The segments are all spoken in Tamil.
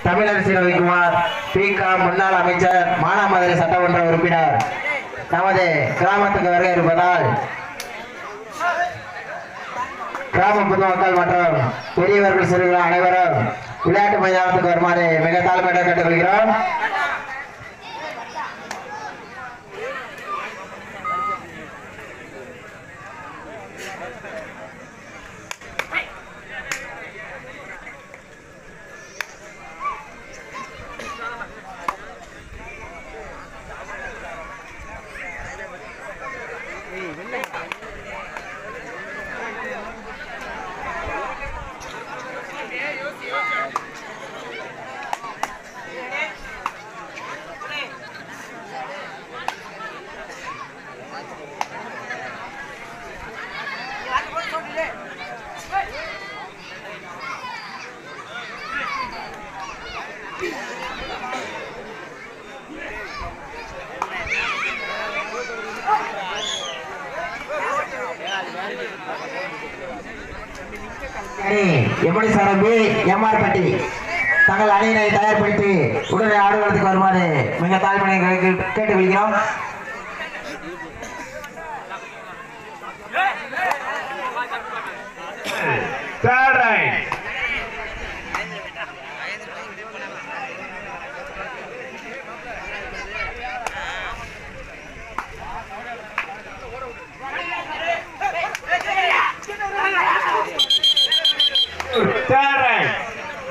தமிழரசி ரவிக்குமார் பிக முன்னாள் அமைச்சர் மானாமதுரை சட்டமன்ற உறுப்பினர் நமது கிராமத்துக்கு வருகை இருப்பதால் கிராம பொதுமக்கள் மற்றும் பெரியவர்கள் சிறுவர்கள் அனைவரும் விளையாட்டு மைதானத்துக்கு வருமாறு மிக தாழ்மையுடன் கேட்டுக்கொள்கிறோம் அணி எம்எடி சாரம்பி எம்ஆர் பட்டி தங்கள் அணியினை தயார்படுத்தி உடனே ஆடுகளத்துக்கு வருமாறு மிக தாழ்மனை கேட்டுக்கொள்கிறோம் Third right. Third right.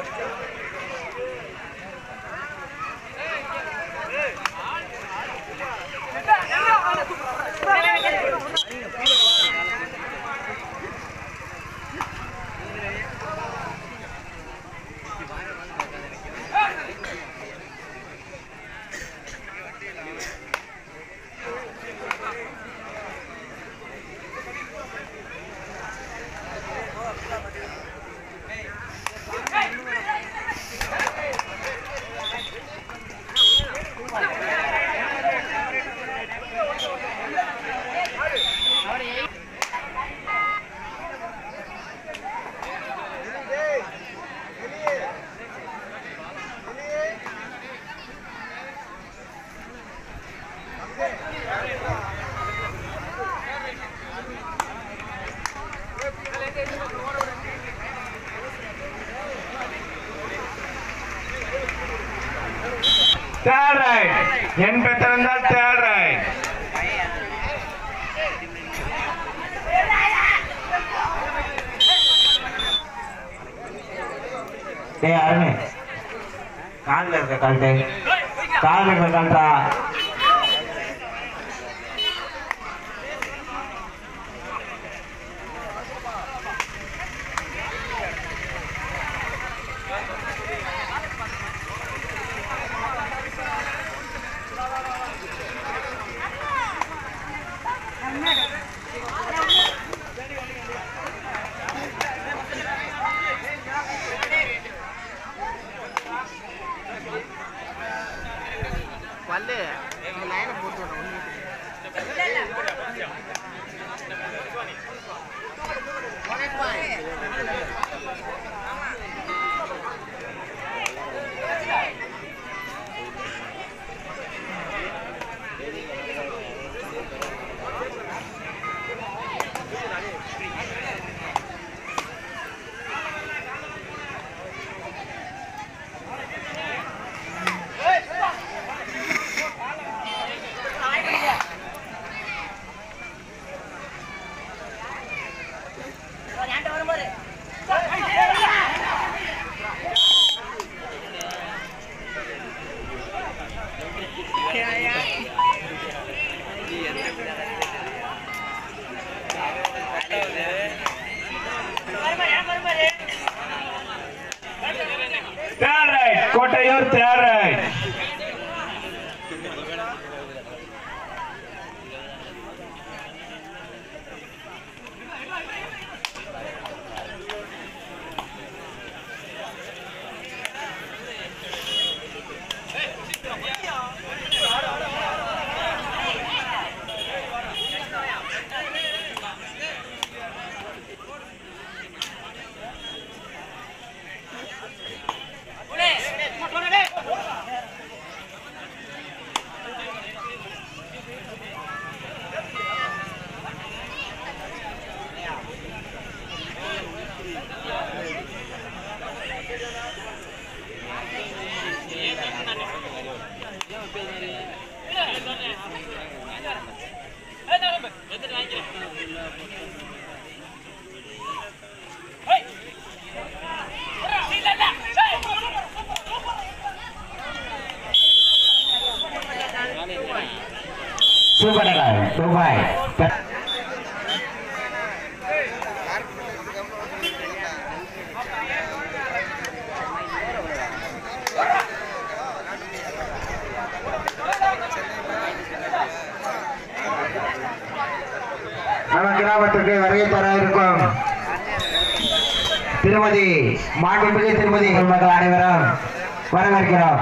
Third right. என் பெற்றிருந்தால் third right. டேய் அருண் காலில் இருக்க கழட்டு காலில் இருக்க கழட்டா பல்லு இந்த லைனை போட்டு விடுறேன் ஒன்று Third right. Kottaiyur third right. Super ரூபாய் நம்ம கிராமத்திற்கு வருகை தர இருக்கும் திருமதி மாண்புமிகு திருமதி மக்கள் அனைவரும் வரவேற்கிறோம்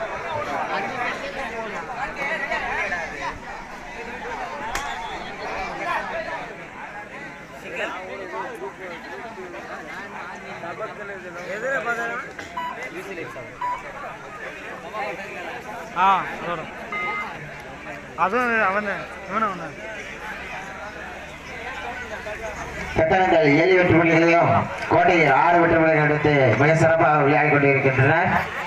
ஆ அதோட அதுவும் அவன் இவனும் அவன் பெத்தனங்கள் ஏழு வெற்றி புள்ளிகளையும் கோட்டையில் ஆறு வெற்றி புள்ளிகள் எடுத்து மிக சிறப்பாக விளையாடி கொண்டிருக்கின்றனர்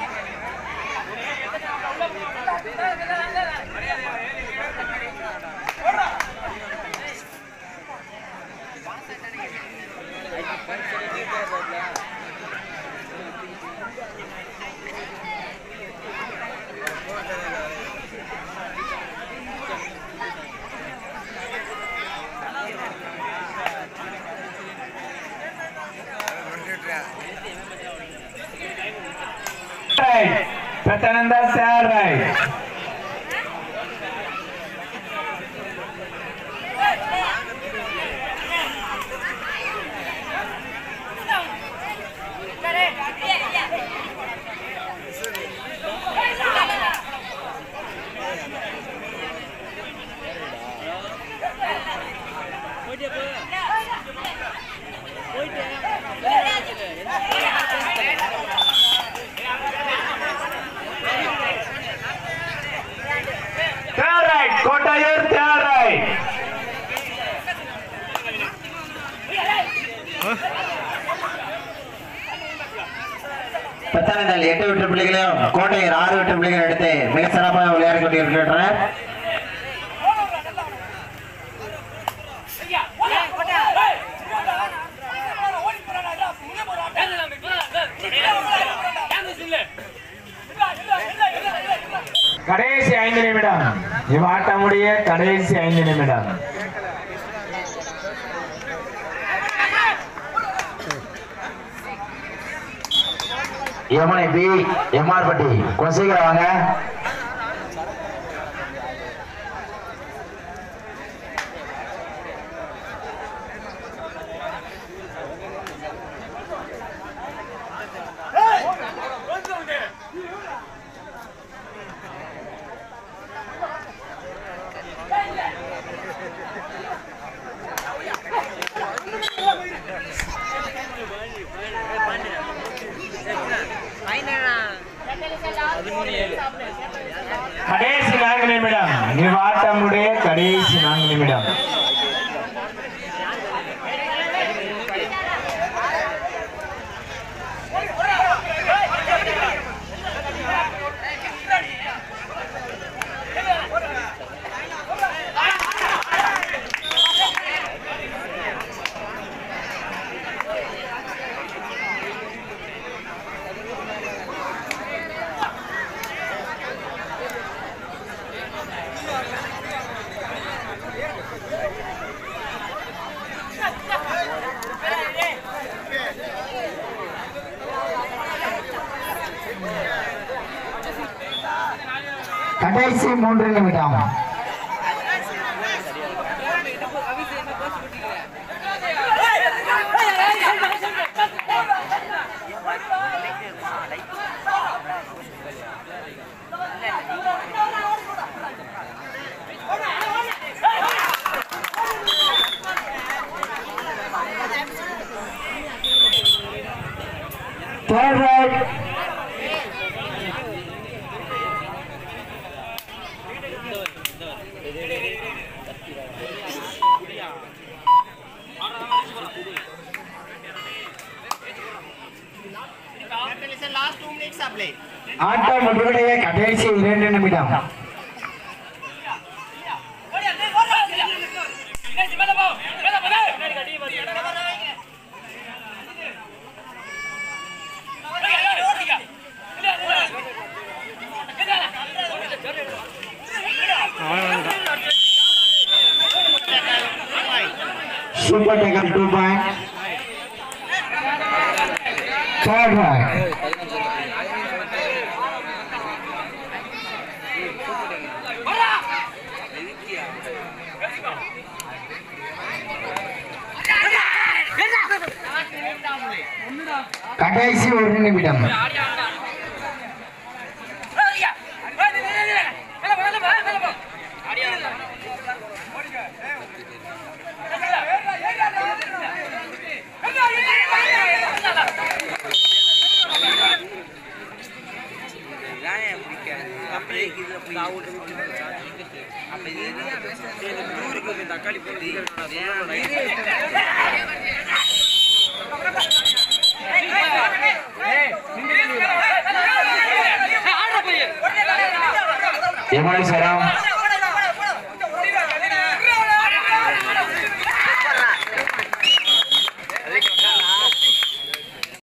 Right. Pratananda third right. Third right. Kottayur third right. பெத்தனங்கள் எட்டு வெற்றி புள்ளிகளையும் கோட்டையில் ஆறு வெற்றி புள்ளிகள் எடுத்து மிக சிறப்பாக விளையாடி கொண்டிருக்கின்றனர் கடைசி ஐந்து நிமிடம் இவ்வாட்டமுடைய கடைசி ஐந்து நிமிடம் யமுனை பி எம்ஆர் பட்டி கொஞ்சம் சீக்கிரம் வாங்க கடைசி நான்கு நிமிடம் இவ்வாட்டமுடைய கடைசி நான்கு நிமிடம் கடைசி மூன்று நிமிடம் Third right. the last two minutes are played. ஆட்டம் முடிவுடைய கடைசி இரண்டு நிமிடம் சூப்பர் டேக்கர் டூ பாயிண்ட் தேர்ட் பாயிண்ட் கடைசி ஒரு நிமிடம் தக்காளி போட்டு எம்எல்ஏ சரம்